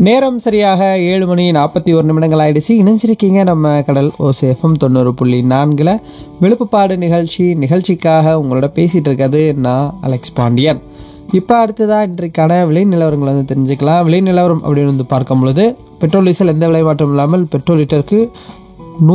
நேரம் சரியாக ஏழு மணி நாற்பத்தி ஒரு நிமிடங்கள் ஆயிடுச்சு இணைஞ்சிருக்கீங்க நம்ம கடல் ஓசேஃபம் தொண்ணூறு புள்ளி நான்கில் விழுப்புப்பாடு நிகழ்ச்சி நிகழ்ச்சிக்காக உங்களோட பேசிகிட்டு இருக்கிறது நான் அலெக்ஸ் பாண்டியன் இப்போ அடுத்ததாக இன்றைக்கான விலை நிலவரங்களை வந்து தெரிஞ்சுக்கலாம் விலை நிலவரம் அப்படின்னு வந்து பார்க்கும் பொழுது பெட்ரோல் டீசல் எந்த விலை மாற்றம் இல்லாமல் பெட்ரோல் லிட்டருக்கு நூ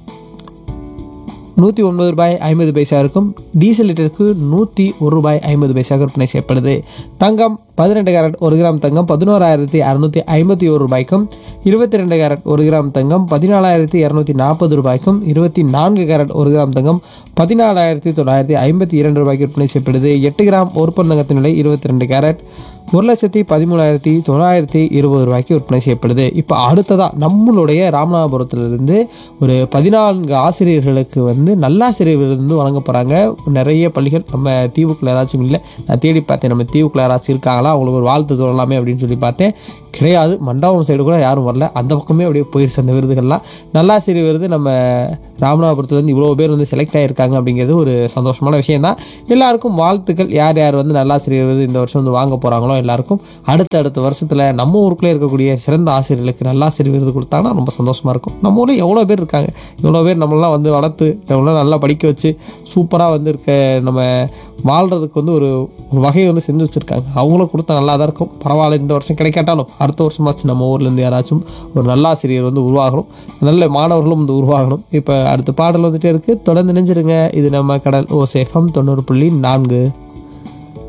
நூற்றி ஒன்பது ரூபாய் ஐம்பது பைசா இருக்கும் டீசல் லிட்டருக்கு நூற்றி ஒரு ரூபாய் ஐம்பது பைசாக விற்பனை செய்யப்படுது தங்கம் பதினெட்டு கேரட் ஒரு கிராம் தங்கம் பதினோராயிரத்தி அறுநூற்றி ஐம்பத்தி ஒரு ரூபாய்க்கும் இருபத்தி ரெண்டு கேரட் ஒரு கிராம் தங்கம் பதினாலாயிரத்தி இரநூத்தி நாற்பது ரூபாய்க்கும் இருபத்தி நான்கு கேரட் ஒரு கிராம் தங்கம் பதினாலாயிரத்தி தொள்ளாயிரத்தி ஐம்பத்தி இரண்டு ரூபாய்க்கு விற்பனை செய்யப்படுது எட்டு கிராம் ஒரு பன் தங்கத்தின் விலை இருபத்தி ரெண்டு கேரட் ஒரு லட்சத்தி பதிமூணாயிரத்தி தொள்ளாயிரத்தி இருபது ரூபாய்க்கு விற்பனை செய்யப்படுது இப்போ அடுத்ததாக நம்மளுடைய ராமநாதபுரத்திலிருந்து ஒரு பதினான்கு ஆசிரியர்களுக்கு வந்து நல்லாசிரியர் விருது வந்து வழங்க போகிறாங்க நிறைய பள்ளிகள் நம்ம தீவுக்குள்ள ஏதாச்சும் இல்லை நான் தேடி பார்த்தேன் நம்ம தீவுக்குள்ள யாராச்சும் இருக்காங்களா அவங்களுக்கு ஒரு வாழ்த்து சொல்லலாமே அப்படின்னு சொல்லி பார்த்தேன் கிடையாது மண்டபம் சைடு கூட யாரும் வரல அந்த பக்கமே அப்படியே போயிருச்சு அந்த விருதுகள்லாம் நல்லாசிரியர் விருது நம்ம ராமநாதபுரத்துலேருந்து இவ்வளோ பேர் வந்து செலக்ட் ஆகியிருக்காங்க அப்படிங்கிறது ஒரு சந்தோஷமான விஷயம் தான் எல்லாருக்கும் வாழ்த்துக்கள் யார் யார் வந்து நல்லாசிரியர் விருது இந்த வருஷம் வந்து வாங்க போகிறாங்களோ எல்லாருக்கும் அடுத்த அடுத்த வருஷத்தில் நம்ம ஊருக்குள்ளே இருக்கக்கூடிய சிறந்த ஆசிரியர்களுக்கு நல்லாசிரியர் விருது கொடுத்தாங்கன்னா ரொம்ப சந்தோஷமாக இருக்கும் நம்ம ஊரில் எவ்வளோ பேர் இருக்காங்க இவ்வளோ பேர் நம்மளாம் வந்து வளர்த்து எவ்வளோ நல்லா படிக்க வச்சு சூப்பராக வந்து இருக்க நம்ம வாழ்கிறதுக்கு வந்து ஒரு ஒரு வகையை வந்து செஞ்சு வச்சுருக்காங்க அவங்களும் கொடுத்தா நல்லா தான் இருக்கும் பரவாயில்ல இந்த வருஷம் கிடைக்காட்டாலும் அடுத்த வருஷமாச்சும் நம்ம ஊர்லேருந்து யாராச்சும் ஒரு நல்ல ஆசிரியர் வந்து உருவாகணும் நல்ல மாணவர்களும் வந்து உருவாகணும் இப்போ அடுத்த பாடல் வந்துட்டே இருக்குது தொடர்ந்து நினைஞ்சிருங்க இது நம்ம கடல் ஓ சேஃபம் தொண்ணூறு புள்ளி நான்கு